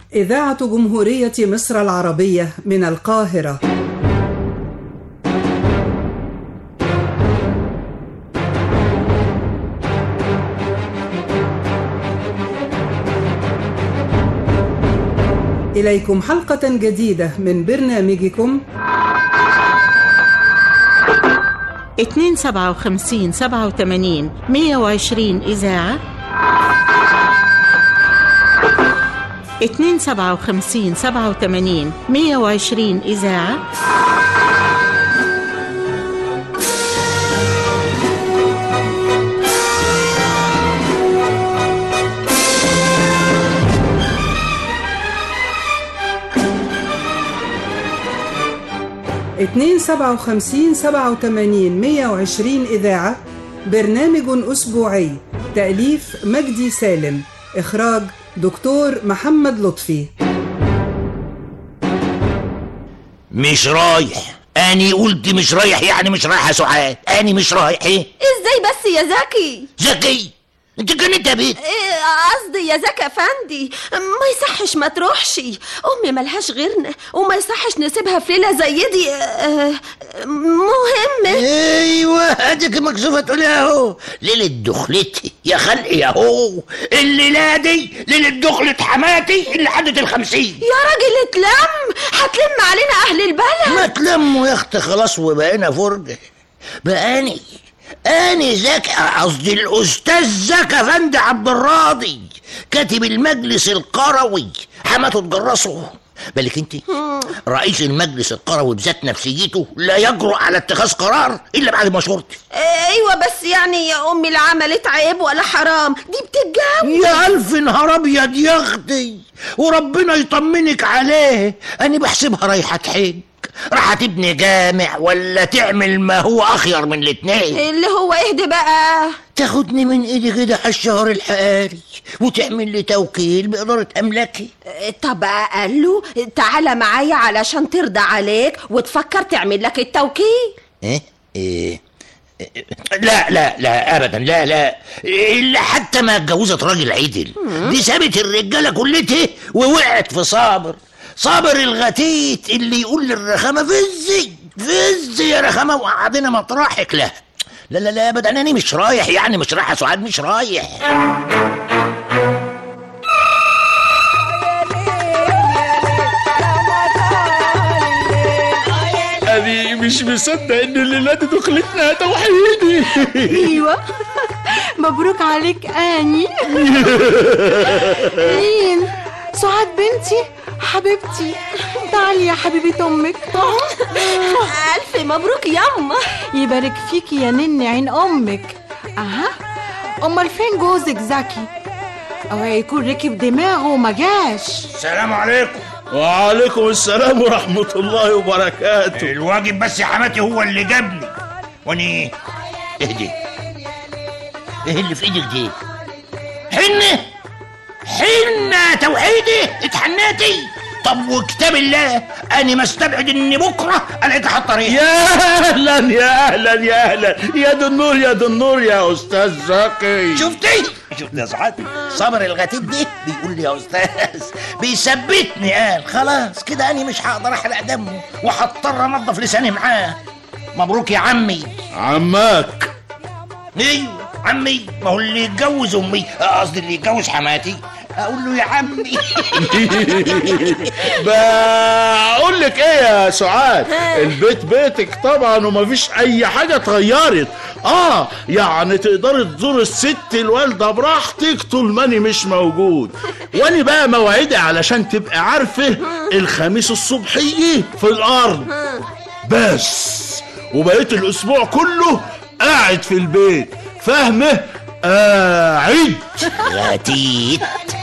إذاعة جمهورية مصر العربية من القاهرة إليكم حلقة جديدة من برنامجكم 257 87 120 إذاعة 257 87 120 إذاعة اتنين سبعة وخمسين سبعة وتمانين مية وعشرين إذاعة برنامج أسبوعي تأليف مجدي سالم إخراج دكتور محمد لطفي مش رايح اني قلت مش رايح يعني مش رايح يا سعاد اني مش رايح ايه ازاي بس يا زكي زكي انت كانت بيت إيه قصدي يا زكي افندي ما يصحش ما تروحش امي ملهاش غيرنا وما يصحش نسيبها في ليله زي دي آه، مهم ايوه اديك مكسوفه تقولي اهو ليله دخلتي يا خلقي اهو الليله دي ليله دخلة حماتي اللي عدت الخمسين يا راجل اتلم هتلم علينا اهل البلد ما تلموا يا اختي خلاص وبقينا فرجه بقاني اني زكي قصدي الاستاذ زكي افندي عبد الراضي كاتب المجلس القروي حماته تجرسه بالك انت رئيس المجلس القروي بذات نفسيته لا يجرؤ على اتخاذ قرار الا بعد مشورتي ايوه بس يعني يا امي اللي عملت عيب ولا حرام دي بتتجوز يا الف نهار ابيض يا اختي وربنا يطمنك عليه انا بحسبها رايحه تحج راح تبني جامع ولا تعمل ما هو اخير من الاتنين اللي هو اهدي بقى تاخدني من ايدي كده على الشهر الحقاري وتعمل لي توكيل بإدارة أملاكي طب قال له تعالى معايا علشان ترضى عليك وتفكر تعمل لك التوكيل إيه؟ إيه؟ لا لا لا ابدا لا لا الا حتى ما اتجوزت راجل عدل دي سابت الرجاله كلتها ووقعت في صابر صابر الغتيت اللي يقول للرخامه فزي فزي يا رخامه وقعدنا مطرحك لا لا لا لا ابدا انا مش رايح يعني مش رايح يا سعاد مش رايح أنا مش مصدق إن الليلة دي دخلتنا توحيدي ايوه مبروك عليك اني مين سعاد بنتي حبيبتي تعالي يا حبيبة امك الف مبروك ياما يبارك فيكي يا نني عين امك اها امال فين جوزك زكي اوعى يكون ركب دماغه وما جاش السلام عليكم وعليكم السلام ورحمة الله وبركاته الواجب بس يا حماتي هو اللي جابني واني اهدي ايه اللي في ايدك دي حنة حنة توحيدي اتحنيتي طب وكتاب الله انا ما استبعد ان بكره الاقيك حاطه ريح يا أهلا يا أهلا يا أهلا يا دي النور يا دي النور يا أستاذ زكي شفتي شفت يا سعاد صبر الغتيب دي بيقول لي يا استاذ بيثبتني قال خلاص كده انا مش هقدر احرق دمه وهضطر انضف لساني معاه مبروك يا عمي عماك ايوه عمي ما هو اللي يتجوز امي قصدي اللي يتجوز حماتي اقول له يا عمي بقول لك ايه يا سعاد البيت بيتك طبعا ومفيش اي حاجه اتغيرت اه يعني تقدري تزور الست الوالده براحتك طول ما انا مش موجود وانا بقى موعدي علشان تبقى عارفه الخميس الصبحيه في الارض بس وبقيت الاسبوع كله قاعد في البيت فاهمه قاعد غتيت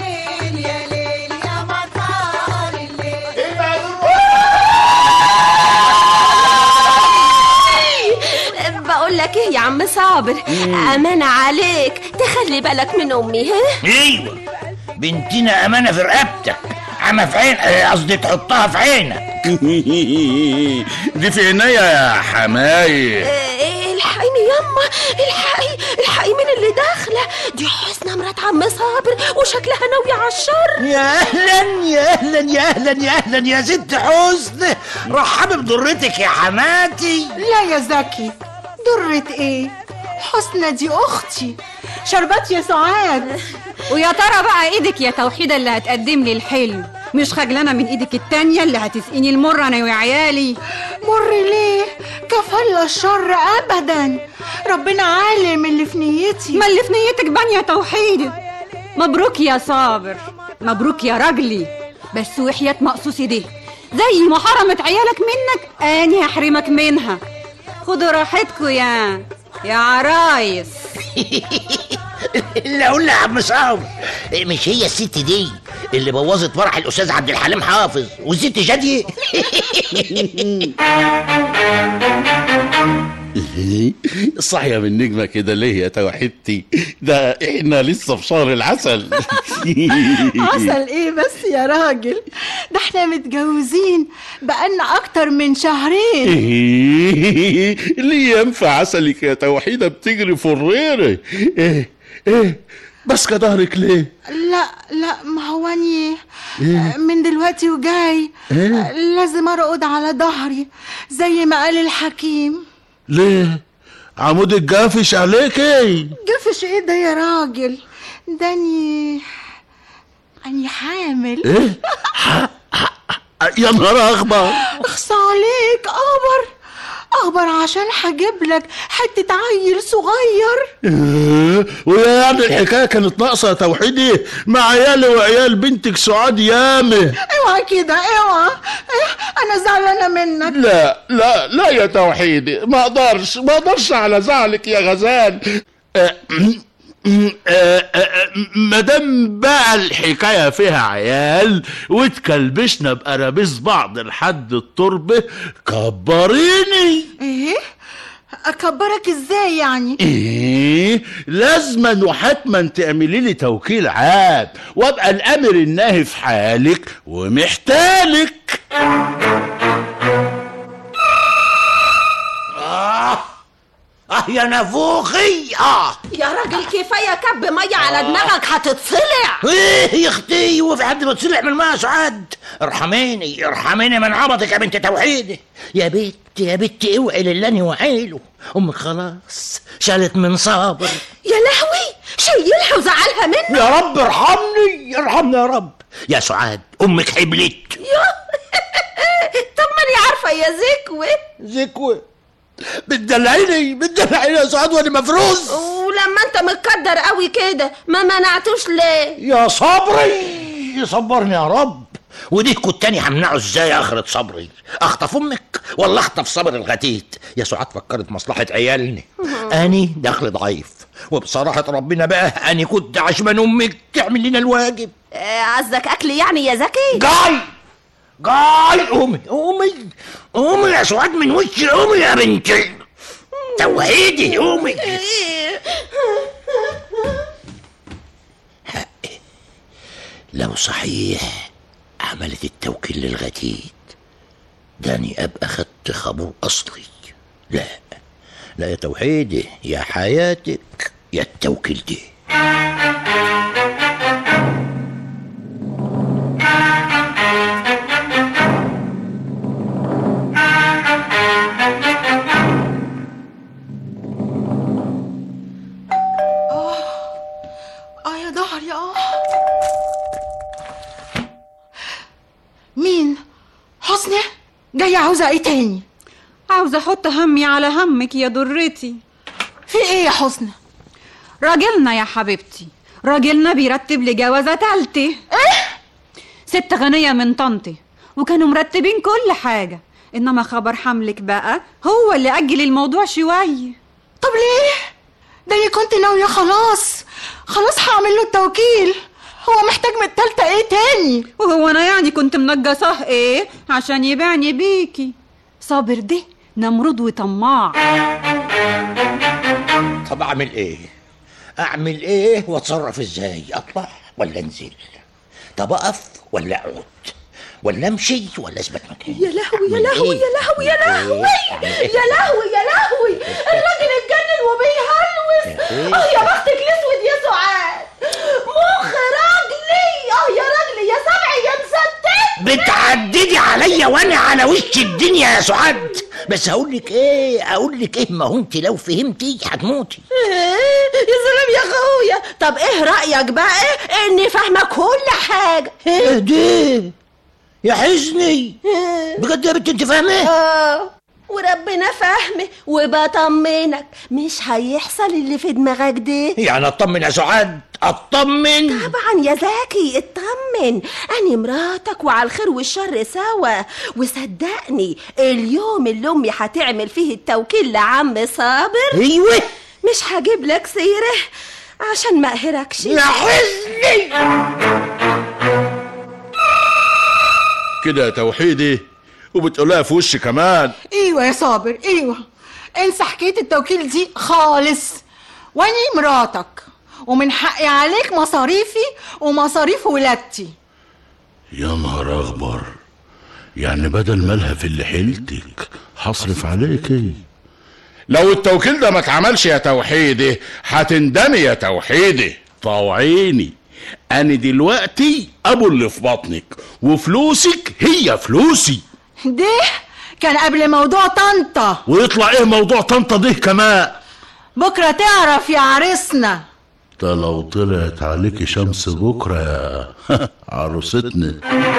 بقول لك ايه يا عم صابر امانه عليك تخلي بالك من امي ها ايوه بنتنا امانه في رقبتك عمى في عين آه، قصدي تحطها في عينك دي في عينيا يا حماي إيه، الحقيني يما الحقي الحقي من اللي داخله دي حسنى مرات عم صابر وشكلها ناوية على الشر يا اهلا يا اهلا يا اهلا يا اهلا يا ست حسن رحبي بضرتك يا حماتي لا يا زكي درة ايه حسنى دي اختي شربات يا سعاد ويا ترى بقى ايدك يا توحيدة اللي هتقدم لي الحلو مش خجلانة من ايدك التانية اللي هتسقيني المر انا وعيالي مر ليه كفل الشر ابدا ربنا عالم اللي في نيتي ما اللي في نيتك بان يا توحيدة مبروك يا صابر مبروك يا راجلي بس وحياة مقصوصي دي زي ما حرمت عيالك منك اني هحرمك منها خدوا راحتكوا يا يا عرايس اللي اقول لها يا عم صابر مش هي الست دي اللي بوظت فرح الاستاذ عبد الحليم حافظ والست شاديه صاحية من نجمة كده ليه يا توحدتي ده احنا لسه في شهر العسل عسل ايه بس يا راجل ده احنا متجوزين بقالنا اكتر من شهرين ليه ينفع عسلك يا توحيدة بتجري فريرة ايه ايه بس ظهرك ليه لا لا ما هو اني من دلوقتي وجاي لازم ارقد على ظهري زي ما قال الحكيم ليه عمودك جافش عليك ايه جفش ايه ده يا راجل ده اني اني حامل ايه يا نهار اخبر اخصى عليك اخبر اخبر عشان هجيب لك حته عيل صغير إيه؟ ويا يعني الحكايه كانت ناقصه يا توحيدي مع عيالي وعيال بنتك سعاد يامه اوعى كده اوعى إيه، انا زعلانه منك لا لا لا يا توحيدي ما اقدرش ما اقدرش على زعلك يا غزال آه، آه، آه، مادام بقى الحكايه فيها عيال وتكلبشنا بقرابيس بعض لحد التربه كبريني ايه اكبرك ازاي يعني ايه لازما وحتما تعملي لي توكيل عام وابقى الامر الناهي في حالك ومحتالك اه اه يا نافوخي اه يا راجل كفايه كب ميه على دماغك هتتصلع ايه يا اختي هو في حد بتصلح من الماء يا سعاد ارحميني ارحميني من عبطك يا بنت توحيدي يا بنت يا بنت اوعي للي وعيله امك خلاص شالت من صابر يا لهوي شيلها وزعلها منه يا رب ارحمني ارحمني يا رب يا سعاد امك حبلت طب ماني عارفه يا زكوة زكوة بتدلعيني بتدلعيني يا سعاد وانا مفروز ولما انت متقدر قوي كده ما منعتوش ليه يا صبري يصبرني يا رب ودي كنت تاني همنعه ازاي اخرة صبري اخطف امك ولا اخطف صبر الغتيت يا سعاد فكرت مصلحة عيالنا اني دخل ضعيف وبصراحة ربنا بقى اني كنت عشمان امك تعمل لنا الواجب آه، قصدك اكل يعني يا زكي جاي جاي قومي قومي قومي يا سعاد من وشي قومي يا بنتي توحيدي قومي لو صحيح عملت التوكيل للغتيت داني ابقى خدت خبر اصلي لا لا يا توحيدي يا حياتك يا التوكيل دي اه يا ظهري اه مين حسني جايه عاوزه ايه تاني عاوزة احط همي على همك يا ضرتي في ايه يا حسني راجلنا يا حبيبتي راجلنا بيرتب لي جوازة تالتة ايه ست غنية من طنطي وكانوا مرتبين كل حاجة انما خبر حملك بقى هو اللي اجل الموضوع شوية طب ليه ده انا كنت ناويه خلاص خلاص هعمل له التوكيل هو محتاج من التالتة ايه تاني وهو انا يعني كنت منجصاه ايه عشان يبيعني بيكي صابر ده نمرود وطماع طب اعمل ايه اعمل ايه واتصرف ازاي اطلع ولا انزل طب اقف ولا اقعد ولا امشي ولا اثبت مكاني يا لهوي يا أعمل لهوي إيه؟ يا لهوي يا أعمل لهوي إيه؟ أعمل إيه؟ يا لهوي يا لهوي الراجل اتجنن وبيهلوس إيه؟ اه يا بختك الاسود يا سعاد مخ راجلي اه يا راجلي يا سبعي يا مستتي بتعددي عليا وانا على وش الدنيا يا سعاد بس هقول لك ايه اقول لك ايه ما هو انت لو فهمتي هتموتي إيه، يا سلام يا اخويا طب ايه رايك بقى اني فاهمه كل حاجه اهدي يا حزني بجد يا بنت انت فاهمه اه وربنا فاهمه وبطمنك مش هيحصل اللي في دماغك ده يعني اطمن يا سعاد اطمن طبعا يا زكي اطمن اني مراتك وعلى الخير والشر سوا وصدقني اليوم اللي امي هتعمل فيه التوكيل لعم صابر ايوه مش هجيب لك سيره عشان ما اقهركش يا حزني كده يا توحيدي وبتقولها في وشي كمان ايوه يا صابر ايوه انسى حكايه التوكيل دي خالص واني مراتك ومن حقي عليك مصاريفي ومصاريف ولادتي يا نهار اخبر يعني بدل مالها في اللي حيلتك هصرف عليك ايه لو التوكيل ده ما اتعملش يا توحيدي هتندمي يا توحيدي طوعيني انا دلوقتي ابو اللي في بطنك وفلوسك هي فلوسي ده كان قبل موضوع طنطا ويطلع ايه موضوع طنطا ده كمان بكره تعرف يا عريسنا ده لو طلعت عليك شمس بكره يا عروستنا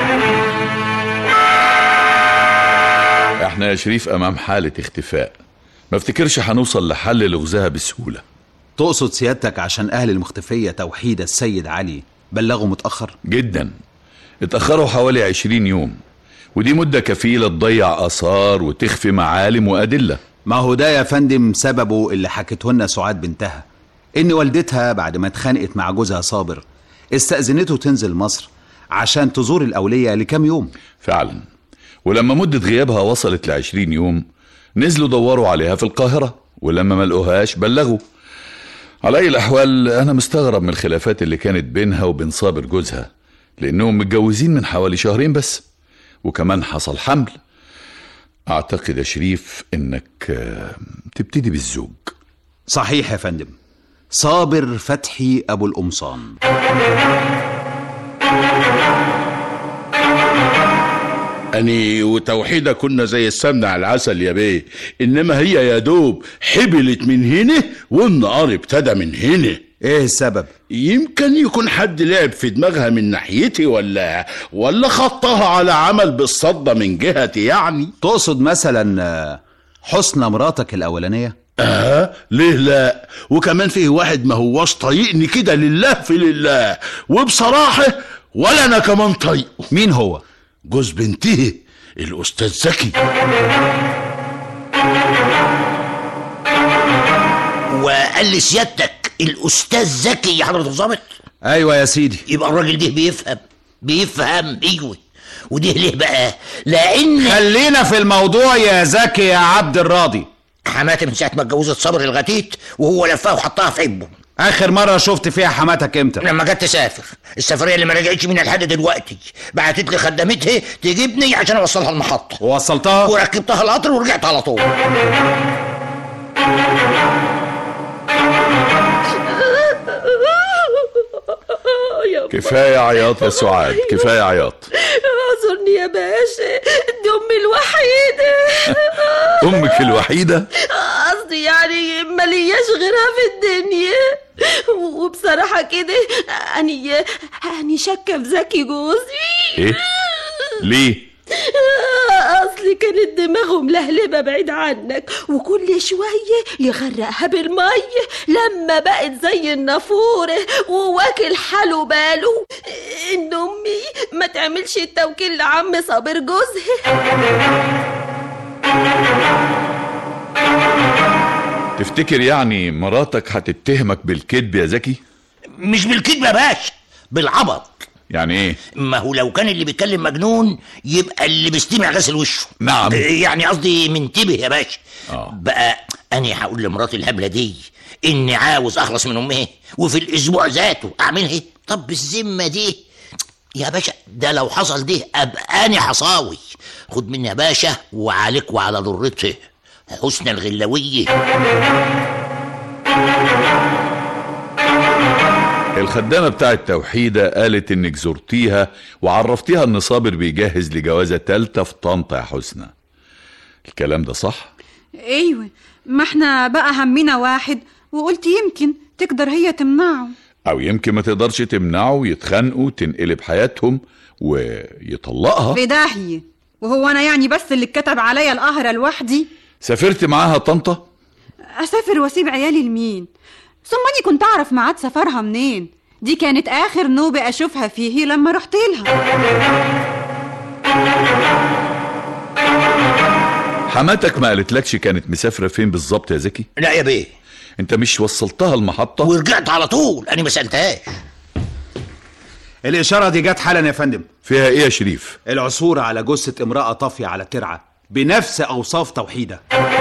احنا يا شريف امام حالة اختفاء ما افتكرش هنوصل لحل لغزها بسهولة تقصد سيادتك عشان أهل المختفية توحيد السيد علي بلغوا متأخر؟ جدا اتأخروا حوالي عشرين يوم ودي مدة كفيلة تضيع آثار وتخفي معالم وأدلة ما هو ده يا فندم سببه اللي حكته لنا سعاد بنتها إن والدتها بعد ما اتخانقت مع جوزها صابر استأذنته تنزل مصر عشان تزور الأولية لكام يوم فعلا ولما مدة غيابها وصلت لعشرين يوم نزلوا دوروا عليها في القاهرة ولما ما لقوهاش بلغوا على أي الأحوال أنا مستغرب من الخلافات اللي كانت بينها وبين صابر جوزها لأنهم متجوزين من حوالي شهرين بس وكمان حصل حمل أعتقد يا شريف إنك آه، تبتدي بالزوج صحيح يا فندم صابر فتحي أبو القمصان أني وتوحيدة كنا زي السمنة على العسل يا بيه إنما هي يا دوب حبلت من هنا والنهار ابتدى من هنا إيه السبب؟ يمكن يكون حد لعب في دماغها من ناحيتي ولا ولا خطها على عمل بالصدة من جهتي يعني تقصد مثلا آه، حسنى مراتك الأولانية؟ آه ليه لا وكمان فيه واحد ما هواش طايقني كده لله في لله وبصراحة ولا أنا كمان طايقه مين هو؟ جوز بنته الأستاذ زكي وقال لي سيادتك الاستاذ زكي يا حضره الظابط أيوة يا سيدي يبقى الراجل ده بيفهم بيفهم ايوه وده ليه بقى لان خلينا في الموضوع يا زكي يا عبد الراضي حماتي من ساعه ما اتجوزت صبر الغتيت وهو لفها وحطها في عبه آخر مرة شفت فيها حماتك إمتى؟ لما جت تسافر السفريه اللي ما رجعتش منها لحد دلوقتي بعتت لي خدمتها تجيبني عشان اوصلها المحطه ووصلتها؟ وركبتها القطر ورجعت على طول يا كفاية عياط يا سعاد كفاية عياط اعذرني يا باشا دي امي الوحيده أمك الوحيدة قصدي يعني ملياش غيرها في الدنيا وبصراحة كده أني أني شاكة في زكي جوزي إيه؟ ليه؟ أصلي كانت دماغه ملهلبة بعيد عنك وكل شوية يغرقها بالمية لما بقت زي النافورة وواكل حاله باله إن أمي ما تعملش التوكيل لعم صابر جوزها تفتكر يعني مراتك هتتهمك بالكذب يا زكي؟ مش بالكذب يا باشا بالعبط يعني ايه؟ ما هو لو كان اللي بيتكلم مجنون يبقى اللي بيستمع غسل وشه نعم. يعني قصدي منتبه يا باشا آه. بقى انا هقول لمراتي الهبله دي اني عاوز اخلص من امها وفي الاسبوع ذاته اعملها ايه طب بالذمه دي يا باشا ده لو حصل ده ابقى انا حصاوي خد مني يا باشا وعليك وعلى ضرته حسن الغلاويه الخدامة بتاعت توحيدة قالت انك زرتيها وعرفتيها ان صابر بيجهز لجوازة تالتة في طنطا يا حسنى الكلام ده صح؟ ايوه ما احنا بقى همنا واحد وقلت يمكن تقدر هي تمنعه او يمكن ما تقدرش تمنعه يتخانقوا تنقلب حياتهم ويطلقها في داهية وهو انا يعني بس اللي اتكتب عليا القهرة لوحدي سافرت معاها طنطا اسافر واسيب عيالي لمين ثم اني كنت اعرف ميعاد سفرها منين دي كانت اخر نوبة اشوفها فيه لما رحت لها حماتك ما قالتلكش كانت مسافرة فين بالظبط يا زكي لا يا بيه انت مش وصلتها المحطة ورجعت على طول انا ما سالتهاش الإشارة دي جت حالا يا فندم فيها ايه يا شريف العثور على جثة امرأة طافية على ترعة بنفس أوصاف توحيدة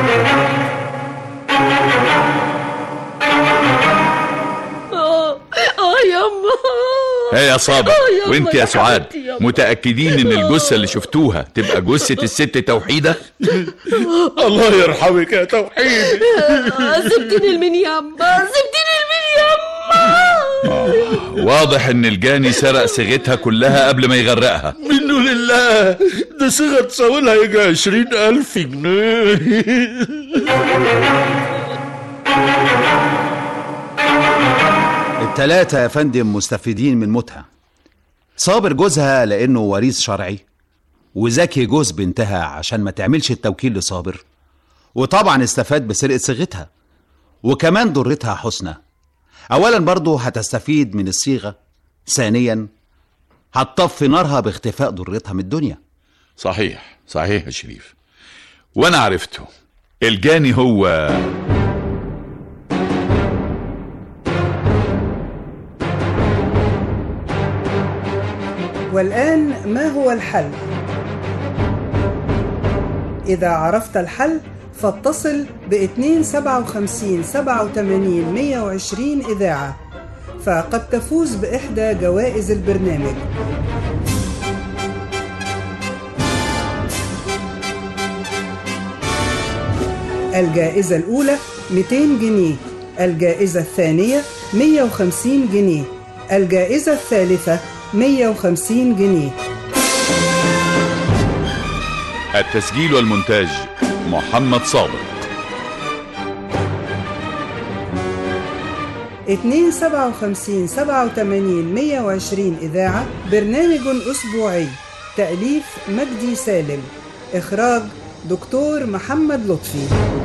اه اه يما ايه يا صابر آه يلا وانت يا يا سعاد حبيبتي يلا. متأكدين ان الجثة اللي شفتوها تبقى جثة الست توحيدة الله يرحمك يا توحيد آه، سبتني لمين يما سبتني لمين يما واضح ان الجاني سرق صيغتها كلها قبل ما يغرقها منه لله ده صيغة تساوي لها يجي عشرين ألف جنيه التلاتة يا فندم مستفيدين من موتها صابر جوزها لأنه وريث شرعي وزكي جوز بنتها عشان ما تعملش التوكيل لصابر وطبعا استفاد بسرقة صيغتها وكمان ضرتها حسنى أولا برضه هتستفيد من الصيغة ثانيا هتطفي نارها باختفاء ضرتها من الدنيا صحيح صحيح يا شريف وانا عرفته الجاني هو والآن ما هو الحل؟ إذا عرفت الحل فاتصل ب 257 87 120 إذاعة فقد تفوز بإحدى جوائز البرنامج الجائزة الأولى 200 جنيه الجائزة الثانية 150 جنيه الجائزة الثالثة 150 جنيه التسجيل والمونتاج محمد صابر 257 87 120 إذاعة برنامج أسبوعي تأليف مجدي سالم إخراج دكتور محمد لطفي